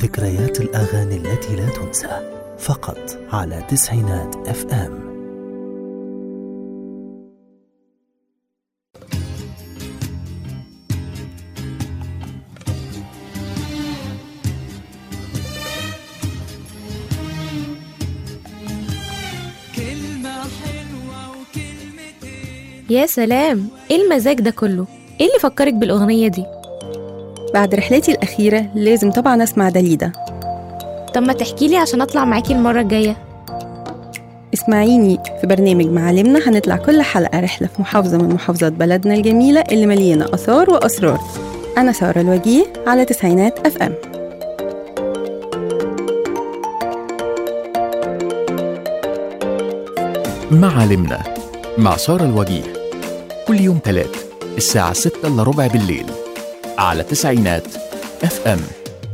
ذكريات الأغاني التي لا تنسى فقط على تسعينات اف ام كلمة حلوة وكلمتين يا سلام ايه المزاج ده كله ايه اللي فكرك بالاغنيه دي بعد رحلتي الأخيرة لازم طبعا أسمع داليدا طب ما تحكي لي عشان اطلع معاكي المره الجايه اسمعيني في برنامج معالمنا هنطلع كل حلقة رحلة في محافظة من محافظات بلدنا الجميلة اللي مليانة آثار وأسرار أنا سارة الوجيه على تسعينات أف أم معالمنا مع سارة الوجيه كل يوم تلات الساعة ستة إلا ربع بالليل على تسعينات اف ام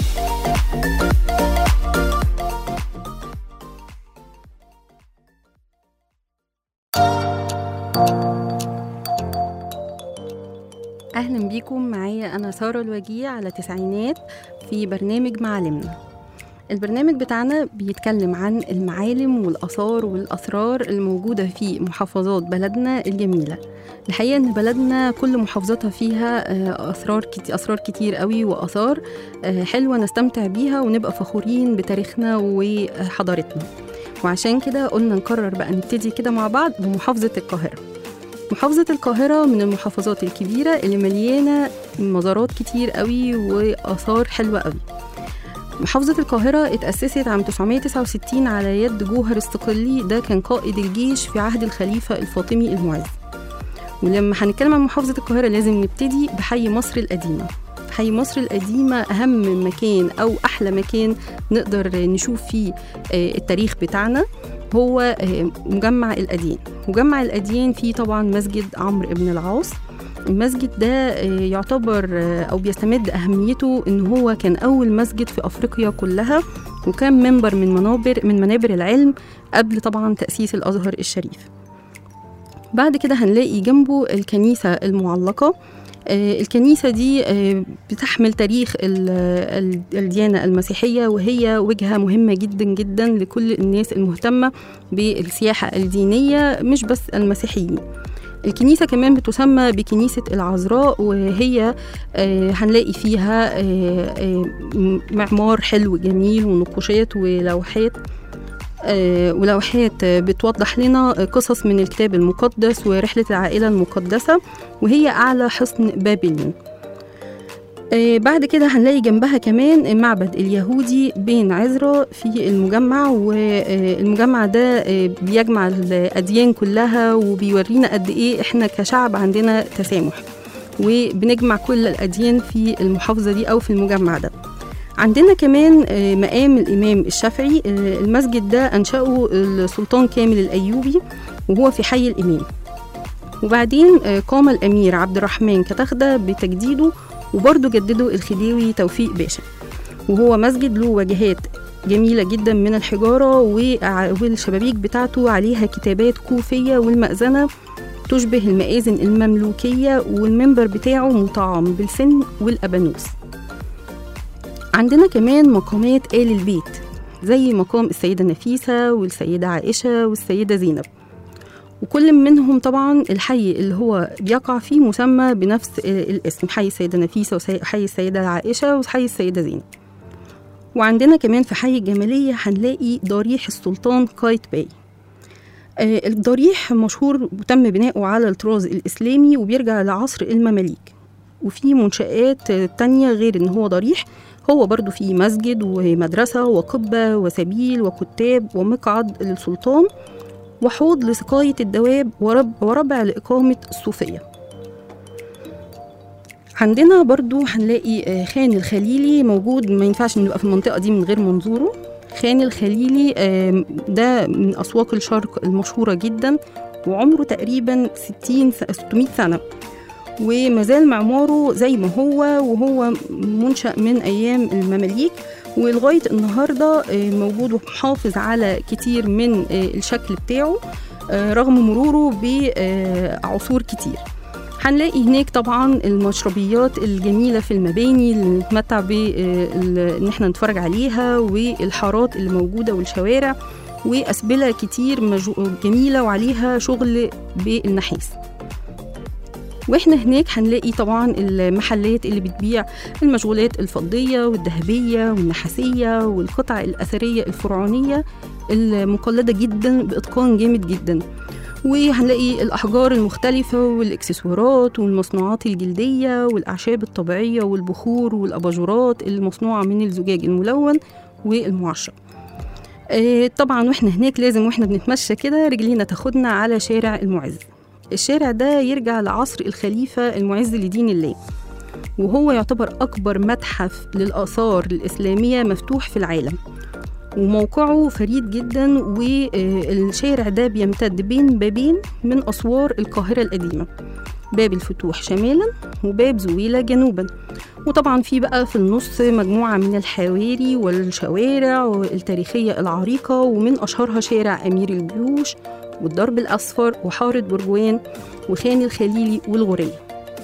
أهلا بيكم معايا أنا سارة الوجيه على تسعينات في برنامج معالمنا البرنامج بتاعنا بيتكلم عن المعالم والآثار والأسرار الموجودة في محافظات بلدنا الجميلة الحقيقة إن بلدنا كل محافظاتها فيها آه، أسرار كتير أسرار كتير قوي وآثار آه، حلوة نستمتع بيها ونبقى فخورين بتاريخنا وحضارتنا وعشان كده قلنا نقرر بقى نبتدي كده مع بعض بمحافظة القاهرة محافظة القاهرة من المحافظات الكبيرة اللي مليانة مزارات كتير قوي وآثار حلوة قوي محافظة القاهرة اتأسست عام 969 على يد جوهر الصقلي ده كان قائد الجيش في عهد الخليفة الفاطمي المعز ولما هنتكلم عن محافظة القاهرة لازم نبتدي بحي مصر القديمة حي مصر القديمة أهم مكان أو أحلى مكان نقدر نشوف فيه آه، التاريخ بتاعنا هو آه، مجمع الأديان مجمع الأديان فيه طبعا مسجد عمرو بن العاص المسجد ده آه، يعتبر آه، أو بيستمد أهميته إن هو كان أول مسجد في أفريقيا كلها وكان منبر من منابر من منابر العلم قبل طبعا تأسيس الأزهر الشريف بعد كده هنلاقي جنبه الكنيسة المعلقة آه، الكنيسة دي آه، بتحمل تاريخ ال- ال- الديانة المسيحية وهي وجهة مهمة جدا جدا لكل الناس المهتمة بالسياحة الدينية مش بس المسيحيين الكنيسة كمان بتسمى بكنيسة العذراء وهي آه، هنلاقي فيها آه، آه، م- معمار حلو جميل ونقوشات ولوحات آه، ولوحات آه، بتوضح لنا آه، قصص من الكتاب المقدس ورحلة العائلة المقدسة وهي أعلى حصن بابليون آه، بعد كده هنلاقي جنبها كمان المعبد اليهودي بين عزرا في المجمع والمجمع ده آه، بيجمع الأديان كلها وبيورينا قد إيه إحنا كشعب عندنا تسامح وبنجمع كل الأديان في المحافظة دي أو في المجمع ده عندنا كمان آه، مقام الإمام الشافعي آه، المسجد ده أنشأه السلطان كامل الأيوبي وهو في حي الإمام وبعدين آه، قام الأمير عبد الرحمن كتخدة بتجديده وبرضه جدده الخديوي توفيق باشا وهو مسجد له واجهات جميلة جدا من الحجارة وع- والشبابيك بتاعته عليها كتابات كوفية والمأذنة تشبه المآذن المملوكية والمنبر بتاعه مطعم بالسن والأبانوس عندنا كمان مقامات آل البيت زي مقام السيدة نفيسة والسيدة عائشة والسيدة زينب وكل منهم طبعا الحي اللي هو بيقع فيه مسمى بنفس آه، الاسم حي السيدة نفيسة وحي السيدة عائشة وحي السيدة زينب وعندنا كمان في حي الجمالية هنلاقي ضريح السلطان قايت باي آه، الضريح مشهور وتم بناؤه على الطراز الإسلامي وبيرجع لعصر المماليك وفي منشآت آه، تانية غير إن هو ضريح هو برضو في مسجد ومدرسة وقبة وسبيل وكتاب ومقعد للسلطان وحوض لسقاية الدواب ورب وربع لإقامة الصوفية عندنا برضو هنلاقي آه، خان الخليلي موجود ما ينفعش نبقى في المنطقة دي من غير منظوره خان الخليلي آم، ده من أسواق الشرق المشهورة جدا وعمره تقريبا 60 س- 600 سنة ومازال معماره زي ما هو وهو منشأ من أيام المماليك ولغاية النهاردة آه، موجود ومحافظ على كتير من آه، الشكل بتاعه آه، رغم مروره بعصور كتير هنلاقي هناك طبعا المشربيات الجميلة في المباني اللي نتمتع ب ان احنا نتفرج عليها والحارات اللي موجودة والشوارع وأسبلة كتير مجو- جميلة وعليها شغل بالنحاس واحنا هناك هنلاقي طبعا المحلات اللي بتبيع المشغولات الفضية والذهبية والنحاسية والقطع الأثرية الفرعونية المقلدة جدا بإتقان جامد جدا وهنلاقي الأحجار المختلفة والإكسسوارات والمصنوعات الجلدية والأعشاب الطبيعية والبخور والأباجورات المصنوعة من الزجاج الملون والمعشر آه، طبعا واحنا هناك لازم واحنا بنتمشى كده رجلينا تاخدنا على شارع المعز الشارع ده يرجع لعصر الخليفة المعز لدين الله وهو يعتبر أكبر متحف للآثار الإسلامية مفتوح في العالم وموقعه فريد جدا والشارع ده بيمتد بين بابين من أسوار القاهرة القديمة باب الفتوح شمالا وباب زويلة جنوبا وطبعا في بقى في النص مجموعة من الحواري والشوارع التاريخية العريقة ومن أشهرها شارع أمير الجيوش والدرب الأصفر وحارة برجوان وخان الخليلي والغورية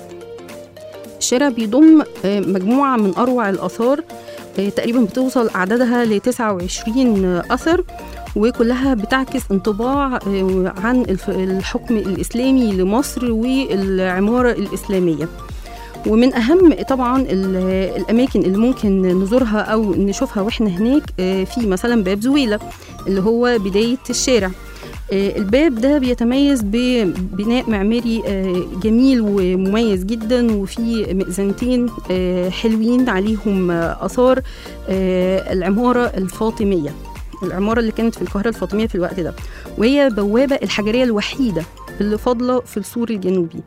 الشارع بيضم آه، مجموعة من أروع الآثار آه، تقريبا بتوصل أعدادها ل 29 أثر وكلها بتعكس انطباع آه، عن الف- الحكم الإسلامي لمصر والعمارة الإسلامية ومن أهم طبعا ال- الأماكن اللي ممكن نزورها أو نشوفها وإحنا هناك آه، في مثلا باب زويلة اللي هو بداية الشارع آه، الباب ده بيتميز ببناء معماري آه، جميل ومميز جدا وفي مئذنتين آه، حلوين عليهم آه، آثار آه، العمارة الفاطمية العمارة اللي كانت في القاهرة الفاطمية في الوقت ده وهي بوابة الحجرية الوحيدة اللي فاضلة في السور الجنوبي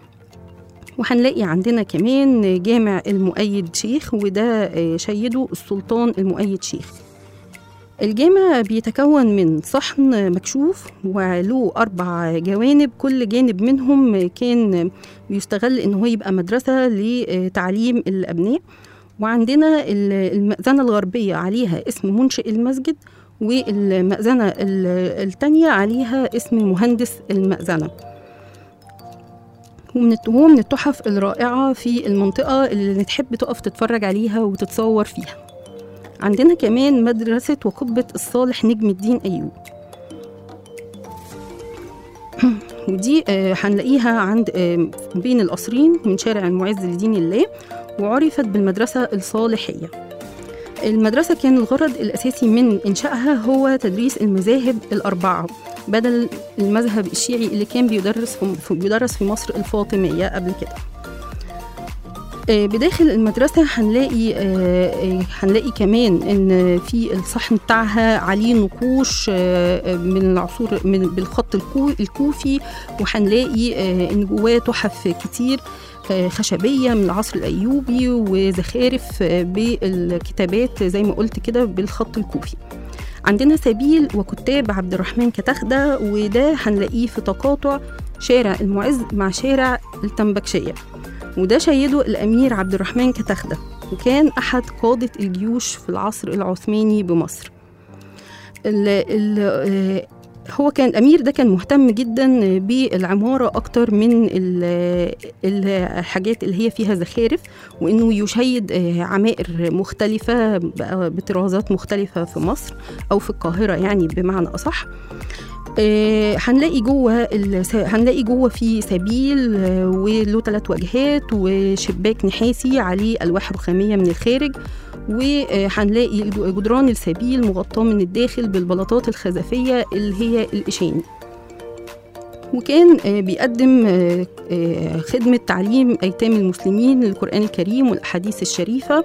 وهنلاقي عندنا كمان جامع المؤيد شيخ وده آه، شيده السلطان المؤيد شيخ الجامع بيتكون من صحن مكشوف وله أربع جوانب كل جانب منهم كان بيستغل إن هو يبقى مدرسة لتعليم الأبناء وعندنا ال- المأذنة الغربية عليها اسم منشئ المسجد والمأذنة ال- التانية عليها اسم مهندس المأذنة ومن الت- وهو من التحف الرائعة في المنطقة اللي تحب تقف تتفرج عليها وتتصور فيها عندنا كمان مدرسة وقبة الصالح نجم الدين أيوب ودي آه، هنلاقيها عند آه، بين القصرين من شارع المعز لدين الله وعرفت بالمدرسة الصالحية المدرسة كان الغرض الأساسي من إنشائها هو تدريس المذاهب الأربعة بدل المذهب الشيعي اللي كان بيدرس في في- بيدرس في مصر الفاطمية قبل كده آه، بداخل المدرسة هنلاقي آه، آه، هنلاقي كمان إن في الصحن بتاعها عليه نقوش آه، آه، من العصور من بالخط الكو- الكوفي وهنلاقي آه، إن جواه تحف كتير آه، خشبية من العصر الأيوبي وزخارف آه، بالكتابات زي ما قلت كده بالخط الكوفي عندنا سبيل وكتاب عبد الرحمن كتخدة وده هنلاقيه في تقاطع شارع المعز مع شارع التنبكشية وده شيده الأمير عبد الرحمن كتخدة وكان أحد قادة الجيوش في العصر العثماني بمصر ال ال آه، هو كان الأمير ده كان مهتم جدا بالعمارة أكتر من ال- الحاجات اللي هي فيها زخارف وإنه يشيد آه، عمائر مختلفة بقى بطرازات مختلفة في مصر أو في القاهرة يعني بمعنى أصح آه، هنلاقي جوه الس- هنلاقي جوه في سبيل آه، وله ثلاث واجهات وشباك نحاسي عليه الواح رخاميه من الخارج وهنلاقي الج- جدران السبيل مغطاه من الداخل بالبلاطات الخزفيه اللي هي الاشاني وكان آه، بيقدم آه، آه، خدمة تعليم أيتام المسلمين للقرآن الكريم والأحاديث الشريفة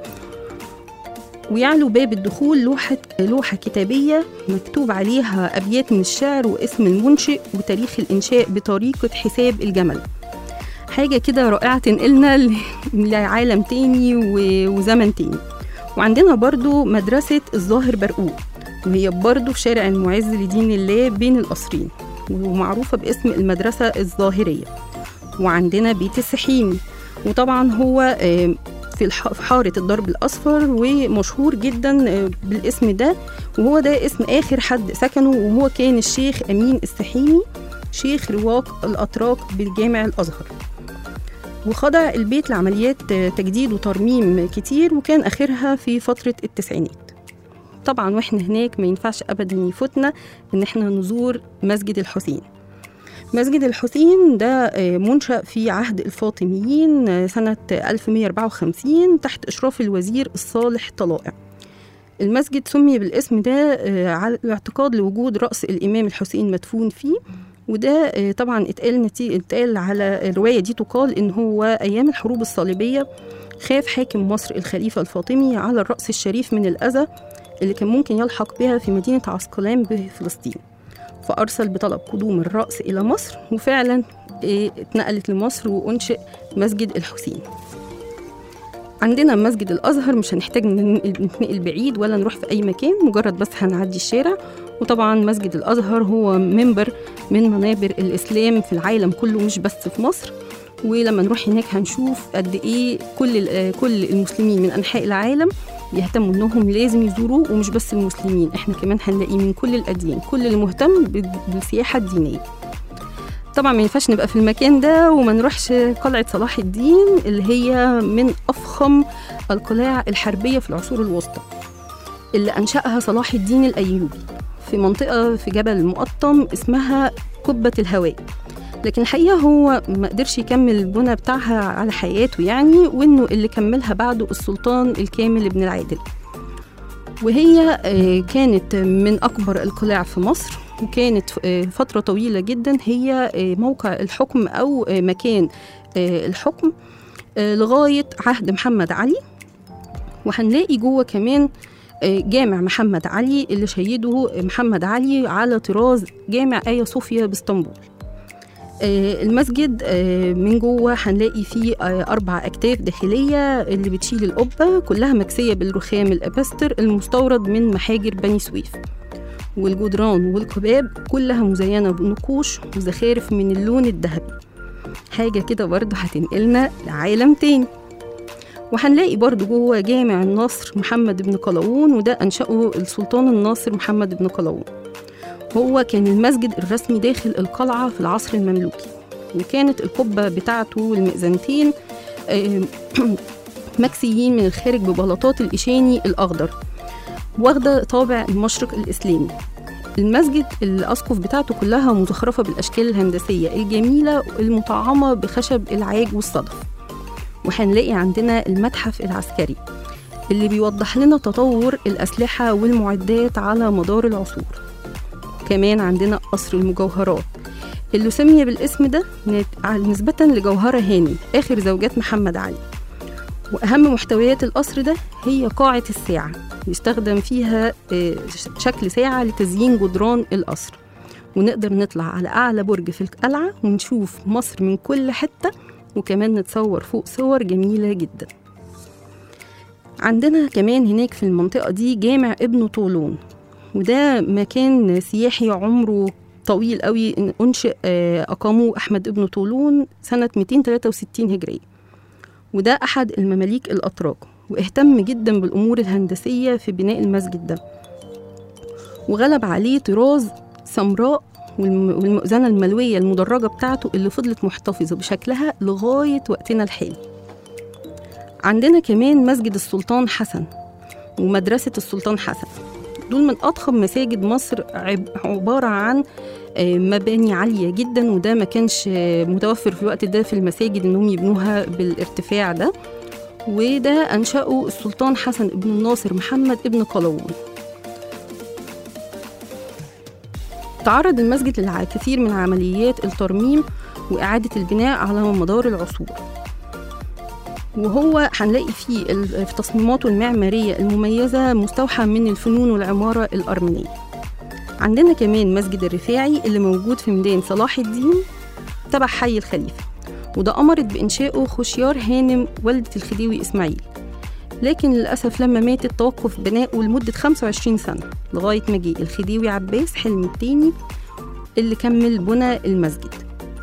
ويعلو باب الدخول لوحة لوحة كتابية مكتوب عليها أبيات من الشعر واسم المنشئ وتاريخ الإنشاء بطريقة حساب الجمل حاجة كده رائعة تنقلنا ل- لعالم تاني و- وزمن تاني وعندنا برضو مدرسة الظاهر برقوق وهي برضو في شارع المعز لدين الله بين القصرين ومعروفة باسم المدرسة الظاهرية وعندنا بيت السحيمي وطبعا هو آه، في الح- في حارة الدرب الأصفر ومشهور جدا آه، بالاسم ده وهو ده اسم آخر حد سكنه وهو كان الشيخ أمين السحيمي شيخ رواق الأتراك بالجامع الأزهر وخضع البيت لعمليات آه، تجديد وترميم كتير وكان آخرها في فترة التسعينات طبعا واحنا هناك ما ينفعش ابدا يفوتنا ان احنا نزور مسجد الحسين مسجد الحسين ده آه، منشأ في عهد الفاطميين آه، سنة 1154 تحت إشراف الوزير الصالح طلائع المسجد سمي بالاسم ده آه، على الاعتقاد لوجود رأس الإمام الحسين مدفون فيه وده آه، طبعا اتقال نتي... اتقال على الرواية دي تقال إن هو أيام الحروب الصليبية خاف حاكم مصر الخليفة الفاطمي على الرأس الشريف من الأذى اللي كان ممكن يلحق بها في مدينة عسقلان بفلسطين فأرسل بطلب قدوم الرأس إلى مصر وفعلا إيه، اتنقلت لمصر وأنشئ مسجد الحسين عندنا مسجد الأزهر مش هنحتاج ننقل نتنقل بعيد ولا نروح في أي مكان مجرد بس هنعدي الشارع وطبعا مسجد الأزهر هو منبر من منابر الإسلام في العالم كله مش بس في مصر ولما نروح هناك هنشوف قد إيه كل ال- كل المسلمين من أنحاء العالم بيهتموا إنهم لازم يزوروه ومش بس المسلمين إحنا كمان هنلاقي من كل الأديان كل اللي مهتم بال- بالسياحة الدينية طبعا ما ينفعش نبقى في المكان ده وما نروحش قلعة صلاح الدين اللي هي من أفخم القلاع الحربية في العصور الوسطى اللي أنشأها صلاح الدين الأيوبي في منطقة في جبل المقطم اسمها قبة الهواء لكن الحقيقة هو ما قدرش يكمل البنى بتاعها على حياته يعني وإنه اللي كملها بعده السلطان الكامل بن العادل وهي آه، كانت من أكبر القلاع في مصر وكانت آه، فترة طويلة جدا هي آه، موقع الحكم أو آه، مكان آه، الحكم آه، لغاية عهد محمد علي وهنلاقي جوه كمان آه، جامع محمد علي اللي شيده محمد علي على طراز جامع آيا صوفيا باسطنبول آه، المسجد آه، من جوه هنلاقي فيه آه، أربع أكتاف داخلية اللي بتشيل القبة كلها مكسية بالرخام الأبستر المستورد من محاجر بني سويف والجدران والقباب كلها مزينة بنقوش وزخارف من اللون الذهبي حاجة كده برضه هتنقلنا لعالم تاني وهنلاقي برضه جوه جامع النصر محمد بن قلاوون وده أنشأه السلطان الناصر محمد بن قلاوون هو كان المسجد الرسمي داخل القلعة في العصر المملوكي وكانت القبة بتاعته والمئذنتين آه، مكسيين من الخارج ببلاطات الإشاني الأخضر واخدة طابع المشرق الإسلامي المسجد الأسقف بتاعته كلها مزخرفة بالأشكال الهندسية الجميلة المطعمة بخشب العاج والصدف وهنلاقي عندنا المتحف العسكري اللي بيوضح لنا تطور الأسلحة والمعدات على مدار العصور كمان عندنا قصر المجوهرات اللي سمي بالاسم ده نت- نسبة لجوهرة هاني آخر زوجات محمد علي وأهم محتويات القصر ده هي قاعة الساعة يستخدم فيها آه، شكل ساعة لتزيين جدران القصر ونقدر نطلع على أعلى برج في القلعة ونشوف مصر من كل حتة وكمان نتصور فوق صور جميلة جدا عندنا كمان هناك في المنطقة دي جامع ابن طولون وده مكان سياحي عمره طويل قوي إن أنشئ آه، أقامه أحمد ابن طولون سنة 263 هجرية وده أحد المماليك الأتراك واهتم جدا بالأمور الهندسية في بناء المسجد ده وغلب عليه طراز سمراء والم- والمؤذنة الملوية المدرجة بتاعته اللي فضلت محتفظة بشكلها لغاية وقتنا الحالي عندنا كمان مسجد السلطان حسن ومدرسة السلطان حسن دول من أضخم مساجد مصر عب- عبارة عن آه، مباني عالية جدا وده ما كانش آه، متوفر في الوقت ده في المساجد إنهم يبنوها بالارتفاع ده وده أنشأه السلطان حسن بن الناصر محمد ابن قلاوون تعرض المسجد للكثير من عمليات الترميم وإعادة البناء على مدار العصور وهو هنلاقي فيه ال- في تصميماته المعمارية المميزة مستوحى من الفنون والعمارة الأرمنية عندنا كمان مسجد الرفاعي اللي موجود في ميدان صلاح الدين تبع حي الخليفة وده أمرت بإنشائه خشيار هانم والدة الخديوي إسماعيل لكن للأسف لما ماتت توقف بناؤه لمدة 25 سنة لغاية ما جه الخديوي عباس حلمي التاني اللي كمل بنى المسجد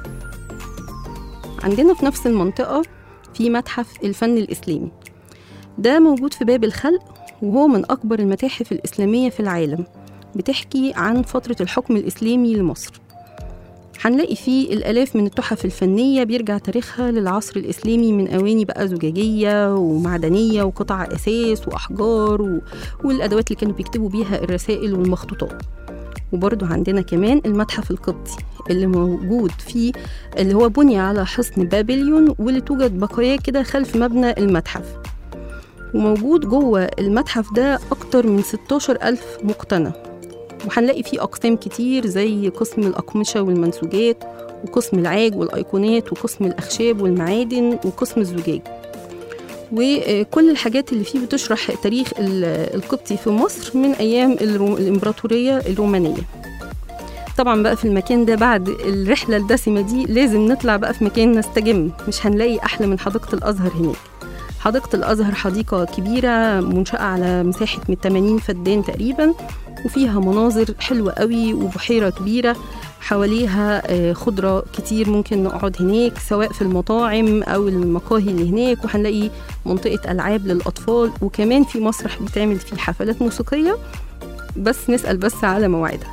عندنا في نفس المنطقة في متحف الفن الإسلامي ده موجود في باب الخلق وهو من أكبر المتاحف الإسلامية في العالم بتحكي عن فترة الحكم الإسلامي لمصر هنلاقي فيه الآلاف من التحف الفنية بيرجع تاريخها للعصر الإسلامي من أواني بقى زجاجية ومعدنية وقطع أساس وأحجار و... والأدوات اللي كانوا بيكتبوا بيها الرسائل والمخطوطات وبرضه عندنا كمان المتحف القبطي اللي موجود فيه اللي هو بني على حصن بابليون واللي توجد بقايا كده خلف مبنى المتحف وموجود جوه المتحف ده أكتر من 16 ألف مقتنى وهنلاقي فيه أقسام كتير زي قسم الأقمشة والمنسوجات وقسم العاج والأيقونات وقسم الأخشاب والمعادن وقسم الزجاج وكل الحاجات اللي فيه بتشرح تاريخ ال- القبطي في مصر من أيام الرو- الإمبراطورية الرومانية طبعا بقى في المكان ده بعد الرحلة الدسمة دي لازم نطلع بقى في مكان نستجم مش هنلاقي أحلى من حديقة الأزهر هناك حديقة الأزهر حديقة كبيرة منشأة على مساحة من 80 فدان تقريبا وفيها مناظر حلوة قوي وبحيرة كبيرة حواليها آه، خضرة كتير ممكن نقعد هناك سواء في المطاعم أو المقاهي اللي هناك وهنلاقي منطقة ألعاب للأطفال وكمان في مسرح بيتعمل فيه حفلات موسيقية بس نسأل بس على مواعيدها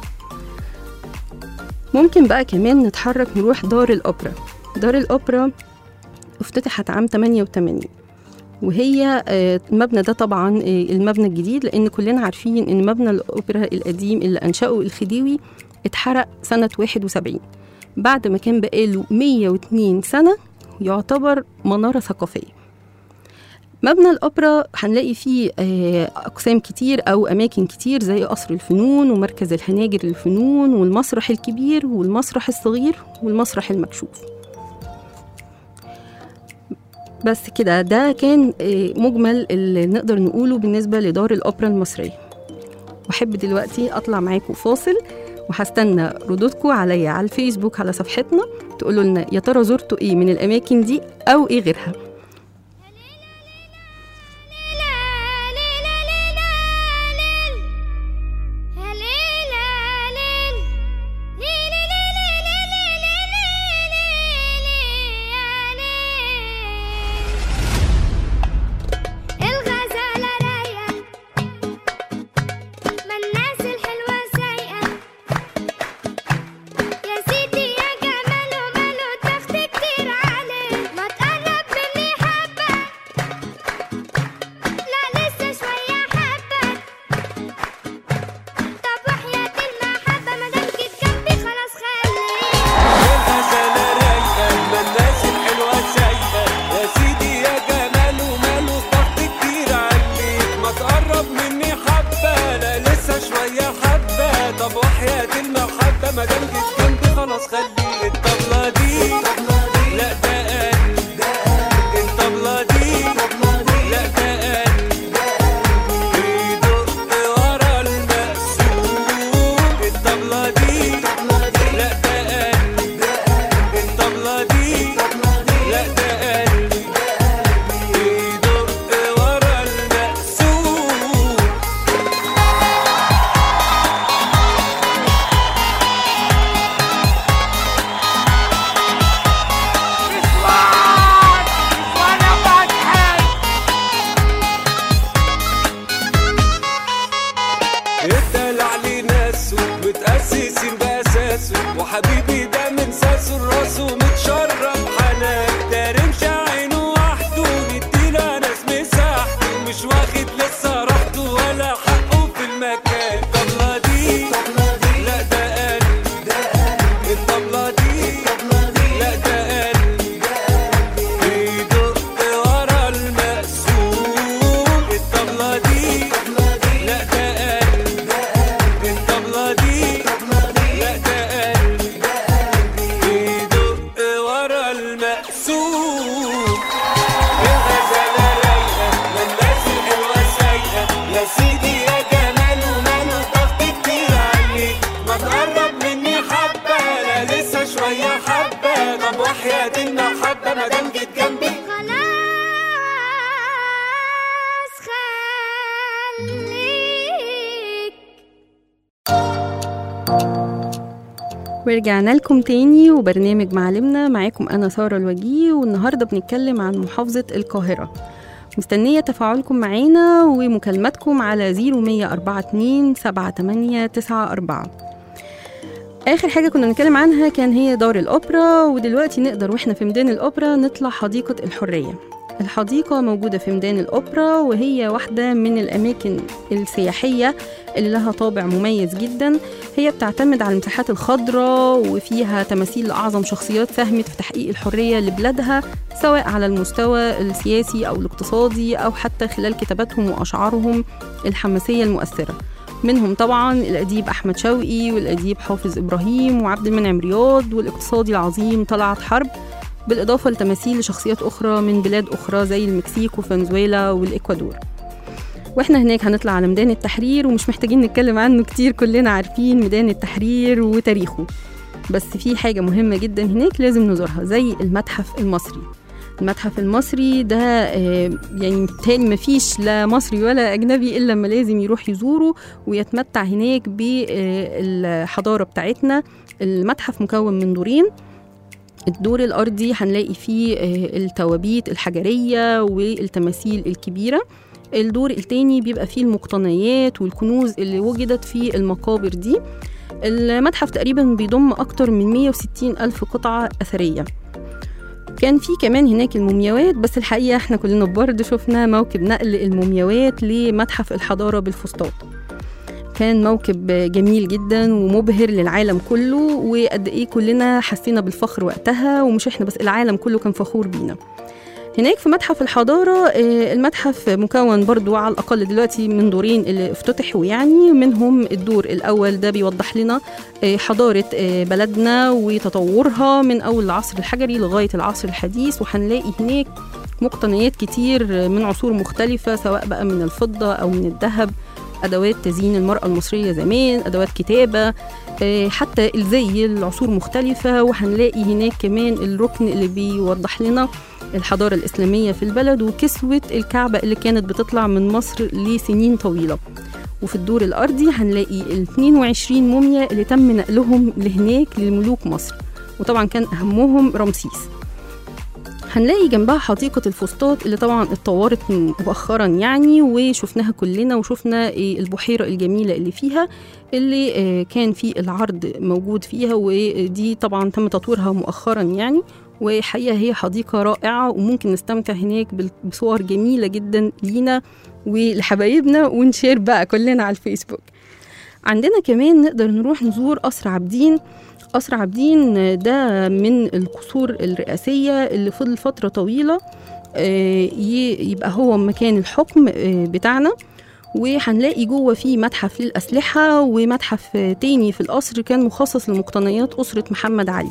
ممكن بقى كمان نتحرك نروح دار الأوبرا دار الأوبرا افتتحت عام 88 وهي آه، المبنى ده طبعا آه، المبنى الجديد لان كلنا عارفين ان مبنى الاوبرا القديم اللي انشاه الخديوي اتحرق سنه 71 بعد ما كان بقاله 102 سنه يعتبر مناره ثقافيه مبنى الأوبرا هنلاقي فيه آه، أقسام كتير أو أماكن كتير زي قصر الفنون ومركز الحناجر للفنون والمسرح الكبير والمسرح الصغير والمسرح المكشوف بس كده ده كان آه، مجمل اللي نقدر نقوله بالنسبة لدار الأوبرا المصرية وأحب دلوقتي أطلع معاكم فاصل وهستنى ردودكم عليا على الفيسبوك على صفحتنا تقولوا لنا يا ترى زرتوا ايه من الاماكن دي او ايه غيرها الغزالة رايقة ما الناس الحلوة سايقة يا سيدي يا جماله ماله تخت كتير عليه ما تقرب مني حبة لا لسه شوية حبة طب وحياة المحبة مادام جيت جنبي خلاص خليك الغزالة رايقة ما الناس الحلوة سايقة يا سيدي يا جمال وماله ضغط كتير عليك ما تقرب مني حبة لا لسه شوية حبة طب وحياة المحبة ما دام جيت جنبي خلاص خليك الطبلة دي لا ده قلب الطبلة دي لا ده قلب بيدق ورا المقسوم الطبلة دي لا ده قلب الطبلة دي لا ده قلبي بيدق ورا المقسوم الدلع لي ناس متأسسين بأساسه وحبيبي ده من ساسه لراسه متشرب حنان ده رمش عينه وحده نديله ناس مساحته مش واخد لسه راحته ولا حقه في المكان الطبلة دي لا ده قلب الطبلة دي لا ده قلب بيدق ورا المقسوم الطبلة دي لا ده قلب الطبلة دي لا ده قلب بيدق ورا المقسوم يا غزالة رايقة ما الناس الحلوة سايقة يا سيدي يا جمال وماله ضغط كتير عليك ما تقرب مني حبة لا لسه شوية حبة طب وحياة المحبة ما دام جيت جنبي خلاص خليك ورجعنا لكم تاني وبرنامج معلمنا معاكم أنا سارة الوجيه والنهاردة بنتكلم عن محافظة القاهرة مستنية تفاعلكم معانا ومكالماتكم على 0142 7894 آخر حاجة كنا بنتكلم عنها كان هي دار الأوبرا ودلوقتي نقدر وإحنا في ميدان الأوبرا نطلع حديقة الحرية الحديقة موجودة في ميدان الأوبرا وهي واحدة من الأماكن السياحية اللي لها طابع مميز جدا هي بتعتمد على المساحات الخضراء وفيها تماثيل لأعظم شخصيات ساهمت في تحقيق الحرية لبلادها سواء على المستوى السياسي أو الاقتصادي أو حتى خلال كتاباتهم وأشعارهم الحماسية المؤثرة منهم طبعا الأديب أحمد شوقي والأديب حافظ إبراهيم وعبد المنعم رياض والاقتصادي العظيم طلعت حرب بالإضافة لتماثيل لشخصيات أخرى من بلاد أخرى زي المكسيك وفنزويلا والإكوادور واحنا هناك هنطلع على ميدان التحرير ومش محتاجين نتكلم عنه كتير كلنا عارفين ميدان التحرير وتاريخه بس في حاجة مهمة جدا هناك لازم نزورها زي المتحف المصري المتحف المصري ده آه، يعني تاني مفيش لا مصري ولا أجنبي إلا لما لازم يروح يزوره ويتمتع هناك بالحضارة بتاعتنا المتحف مكون من دورين الدور الأرضي هنلاقي فيه آه، التوابيت الحجرية والتماثيل الكبيرة الدور التاني بيبقى فيه المقتنيات والكنوز اللي وجدت في المقابر دي المتحف تقريبا بيضم أكتر من 160 ألف قطعة أثرية كان في كمان هناك المومياوات بس الحقيقة احنا كلنا برضه شفنا موكب نقل المومياوات لمتحف الحضارة بالفسطاط كان موكب جميل جدا ومبهر للعالم كله وقد ايه كلنا حسينا بالفخر وقتها ومش احنا بس العالم كله كان فخور بينا هناك في متحف الحضارة آه، المتحف مكون برضو على الأقل دلوقتي من دورين اللي افتتحوا يعني منهم الدور الأول ده بيوضح لنا آه، حضارة آه، بلدنا وتطورها من أول العصر الحجري لغاية العصر الحديث وهنلاقي هناك مقتنيات كتير من عصور مختلفة سواء بقى من الفضة أو من الذهب أدوات تزيين المرأة المصرية زمان أدوات كتابة آه، حتى الزي العصور مختلفة وهنلاقي هناك كمان الركن اللي بيوضح لنا الحضارة الإسلامية في البلد وكسوة الكعبة اللي كانت بتطلع من مصر لسنين طويلة وفي الدور الأرضي هنلاقي ال 22 موميا اللي تم نقلهم لهناك لملوك مصر وطبعا كان أهمهم رمسيس هنلاقي جنبها حديقة الفسطاط اللي طبعا اتطورت مؤخرا يعني وشفناها كلنا وشفنا إيه البحيرة الجميلة اللي فيها اللي آه، كان في العرض موجود فيها ودي طبعا تم تطويرها مؤخرا يعني وحقيقة هي حديقة رائعة وممكن نستمتع هناك بال- بصور جميلة جدا لينا ولحبايبنا ونشير بقى كلنا على الفيسبوك عندنا كمان نقدر نروح نزور قصر عابدين قصر عابدين ده من القصور الرئاسية اللي فضل فترة طويلة آه، ي- يبقى هو مكان الحكم آه، بتاعنا وهنلاقي جوه فيه متحف للأسلحة ومتحف آه، تاني في القصر كان مخصص لمقتنيات أسرة محمد علي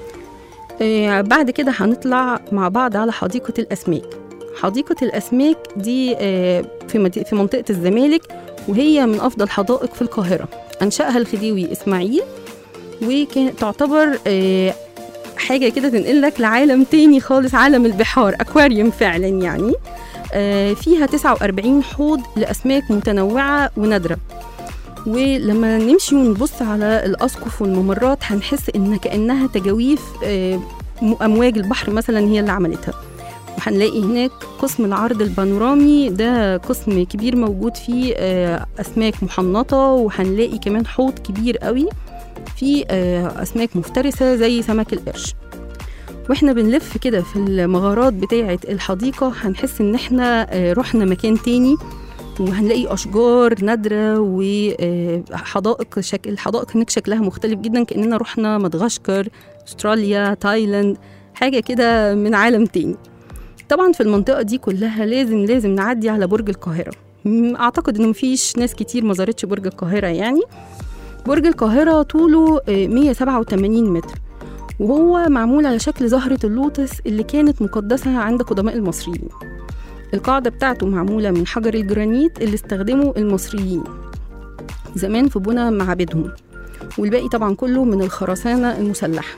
آه، بعد كده هنطلع مع بعض على حديقة الأسماك حديقة الأسماك دي آه، في مد- في منطقة الزمالك وهي من أفضل حدائق في القاهرة أنشأها الخديوي إسماعيل وكانت تعتبر آه، حاجة كده تنقلك لعالم تاني خالص عالم البحار أكواريوم فعلا يعني آه، فيها 49 حوض لأسماك متنوعة ونادرة ولما نمشي ونبص على الأسقف والممرات هنحس إن كأنها تجاويف آه، م- أمواج البحر مثلا هي اللي عملتها وهنلاقي هناك قسم العرض البانورامي ده قسم كبير موجود فيه آه، أسماك محنطة وهنلاقي كمان حوض كبير قوي فيه آه، أسماك مفترسة زي سمك القرش واحنا بنلف كده في المغارات بتاعة الحديقة هنحس ان احنا آه، رحنا مكان تاني وهنلاقي اشجار نادره وحدائق شكل الحدائق هناك شكلها مختلف جدا كاننا رحنا مدغشقر استراليا تايلاند حاجه كده من عالم تاني طبعا في المنطقه دي كلها لازم لازم نعدي على برج القاهره م- اعتقد ان مفيش ناس كتير ما زارتش برج القاهره يعني برج القاهره طوله آه، 187 متر وهو معمول على شكل زهرة اللوتس اللي كانت مقدسة عند قدماء المصريين القاعدة بتاعته معمولة من حجر الجرانيت اللي استخدمه المصريين زمان في بنى معابدهم والباقي طبعا كله من الخرسانة المسلحة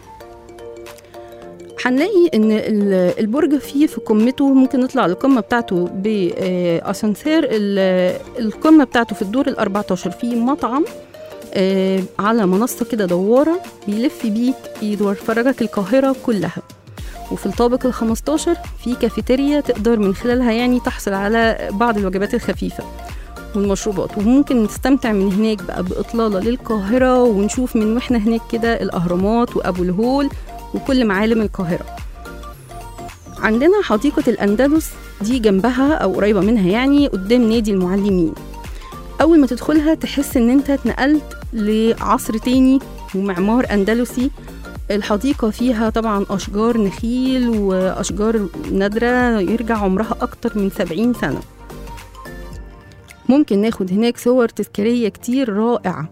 هنلاقي ان ال- البرج فيه في قمته ممكن نطلع القمه بتاعته باسانسير القمه بتاعته في الدور ال 14 فيه مطعم آه، على منصه كده دواره بيلف بيك يفرجك القاهره كلها وفي الطابق ال 15 في كافيتيريا تقدر من خلالها يعني تحصل على بعض الوجبات الخفيفه والمشروبات وممكن نستمتع من هناك بقى بإطلالة للقاهرة ونشوف من واحنا هناك كده الأهرامات وأبو الهول وكل معالم القاهرة عندنا حديقة الأندلس دي جنبها أو قريبة منها يعني قدام نادي المعلمين أول ما تدخلها تحس إن أنت اتنقلت لعصر تاني ومعمار أندلسي الحديقة فيها طبعا أشجار نخيل وأشجار نادرة يرجع عمرها أكتر من سبعين سنة ممكن ناخد هناك صور تذكارية كتير رائعة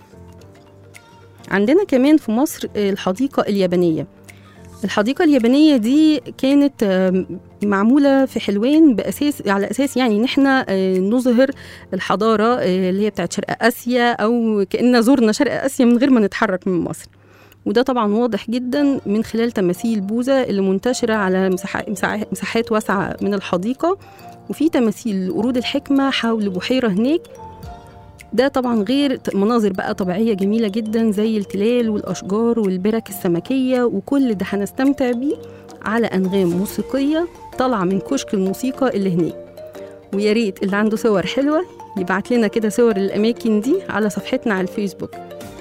عندنا كمان في مصر الحديقة اليابانية الحديقة اليابانية دي كانت آم، معمولة في حلوان بأساس على أساس يعني إن إحنا آه، نظهر الحضارة آه، اللي هي بتاعت شرق آسيا أو كأننا زرنا شرق آسيا من غير ما نتحرك من مصر وده طبعا واضح جدا من خلال تماثيل بوذا اللي منتشرة على مساحة- مساحة- مساحات واسعة من الحديقة وفي تماثيل قرود الحكمة حول بحيرة هناك ده طبعا غير ت- مناظر بقى طبيعية جميلة جدا زي التلال والأشجار والبرك السمكية وكل ده هنستمتع بيه على أنغام موسيقية طالعة من كشك الموسيقى اللي هناك ويا ريت اللي عنده صور حلوة يبعت لنا كده صور الأماكن دي على صفحتنا على الفيسبوك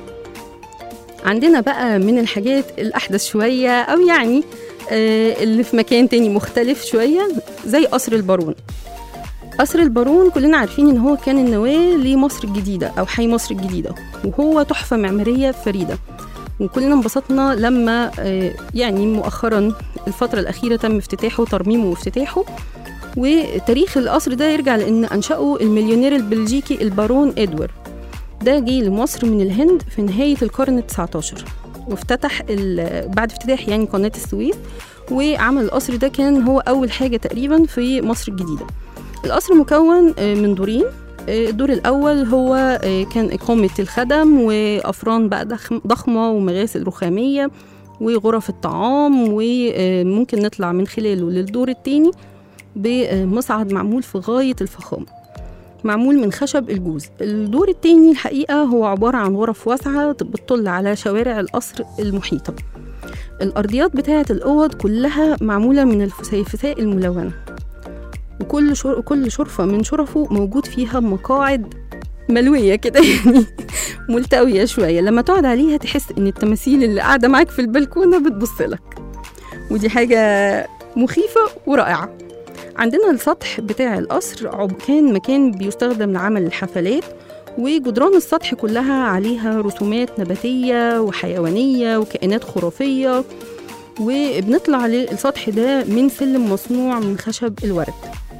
عندنا بقى من الحاجات الأحدث شوية أو يعني آه، اللي في مكان تاني مختلف شوية زي قصر البارون قصر البارون كلنا عارفين ان هو كان النواة لمصر الجديدة او حي مصر الجديدة وهو تحفة معمارية فريدة وكلنا انبسطنا لما آه، يعني مؤخرا الفترة الأخيرة تم افتتاحه ترميمه وافتتاحه وتاريخ القصر ده يرجع لأن أنشأه المليونير البلجيكي البارون إدوارد ده جه لمصر من الهند في نهاية القرن التسعة وافتتح ال- بعد افتتاح يعني قناة السويس وعمل القصر ده كان هو أول حاجة تقريبا في مصر الجديدة القصر مكون آه، من دورين آه، الدور الأول هو آه، كان إقامة الخدم وأفران بقى ضخم- ضخمة ومغاسل رخامية وغرف الطعام وممكن نطلع من خلاله للدور التاني بمصعد معمول في غاية الفخامة معمول من خشب الجوز الدور التاني الحقيقة هو عبارة عن غرف واسعة بتطل على شوارع القصر المحيطة الأرضيات بتاعة الأوض كلها معمولة من الفسيفساء الملونة وكل شر... كل شرفة من شرفه موجود فيها مقاعد ملوية كده يعني ملتوية شوية لما تقعد عليها تحس إن التماثيل اللي قاعدة معاك في البلكونة بتبص لك ودي حاجة مخيفة ورائعة عندنا السطح بتاع القصر عب- كان مكان بيستخدم لعمل الحفلات وجدران السطح كلها عليها رسومات نباتية وحيوانية وكائنات خرافية وبنطلع للسطح ده من سلم مصنوع من خشب الورد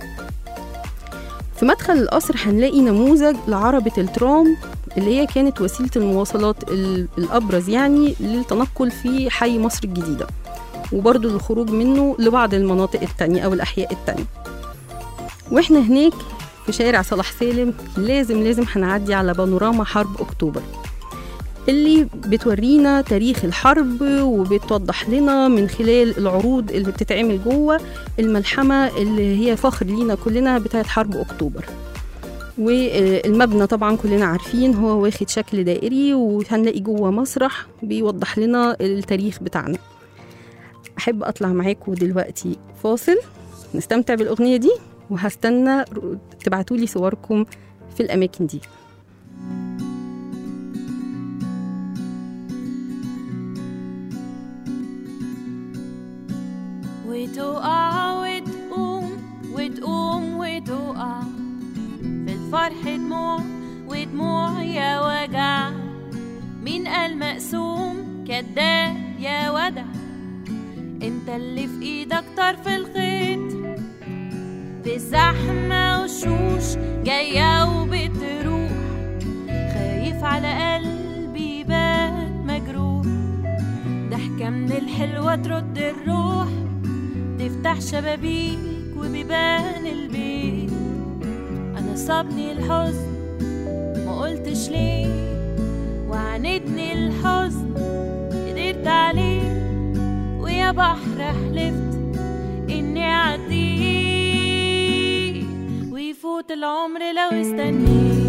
في مدخل القصر هنلاقي نموذج لعربة الترام اللي هي كانت وسيلة المواصلات ال- الأبرز يعني للتنقل في حي مصر الجديدة وبرضه للخروج منه لبعض المناطق التانية أو الأحياء التانية وإحنا هناك في شارع صلاح سالم لازم لازم هنعدي على بانوراما حرب أكتوبر اللي بتورينا تاريخ الحرب وبتوضح لنا من خلال العروض اللي بتتعمل جوه الملحمة اللي هي فخر لينا كلنا بتاعت حرب أكتوبر والمبنى طبعا كلنا عارفين هو واخد شكل دائري وهنلاقي جوه مسرح بيوضح لنا التاريخ بتاعنا أحب أطلع معاكم دلوقتي فاصل نستمتع بالأغنية دي وهستنى تبعتولي صوركم في الأماكن دي وتقع وتقوم وتقوم وتقع في الفرح دموع ودموع يا وجع مين قال مقسوم كداب يا ودع انت اللي في ايدك طرف الخيط في الزحمة وشوش جاية وبتروح خايف على قلبي بات مجروح ضحكة من الحلوة ترد الروح تفتح شبابيك وبيبان البيت انا صابني الحزن ما قلتش ليه وعاندني الحزن قدرت عليه ويا بحر حلفت اني اعديه ويفوت العمر لو استنيت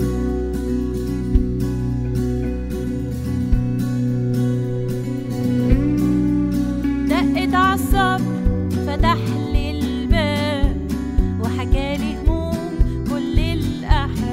دقت عالصبر فتح لي الباب وحكالي هموم كل الأحباب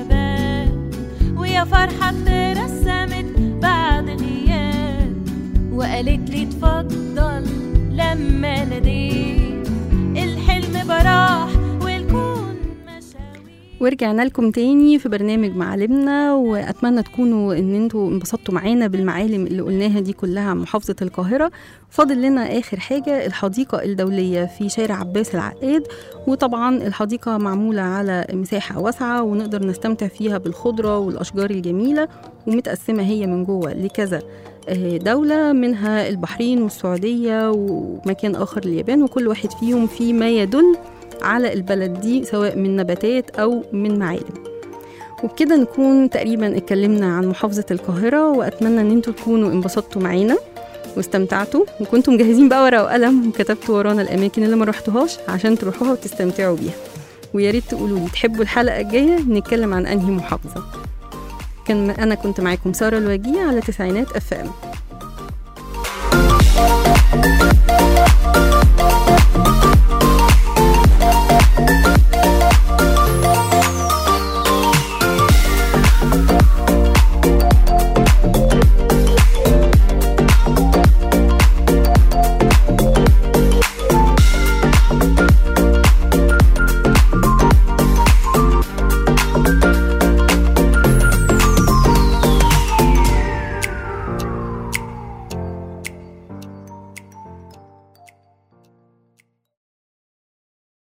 فرحة ترسمت بعد غياب وقالت لي اتفضل لما ناديت الحلم براح والكون مشاوير ورجعنا لكم تاني في برنامج معالمنا واتمنى تكونوا ان انتوا انبسطتوا معانا بالمعالم اللي قلناها دي كلها عن محافظه القاهره فاضل لنا اخر حاجه الحديقه الدوليه في شارع عباس العقاد وطبعا الحديقه معموله على مساحه واسعه ونقدر نستمتع فيها بالخضره والاشجار الجميله ومتقسمه هي من جوه لكذا آه، دولة منها البحرين والسعودية ومكان آخر اليابان وكل واحد فيهم فيه ما يدل على البلد دي سواء من نباتات أو من معالم وبكده نكون تقريبا اتكلمنا عن محافظة القاهرة وأتمنى إن انتوا تكونوا انبسطتوا معانا واستمتعتوا وكنتم مجهزين بقى ورقة وقلم وكتبتوا ورانا الأماكن اللي ما رحتوهاش عشان تروحوها وتستمتعوا بيها ويا ريت تقولوا لي تحبوا الحلقة الجاية نتكلم عن أنهي محافظة كان أنا كنت معاكم سارة الوجيه على تسعينات أف أم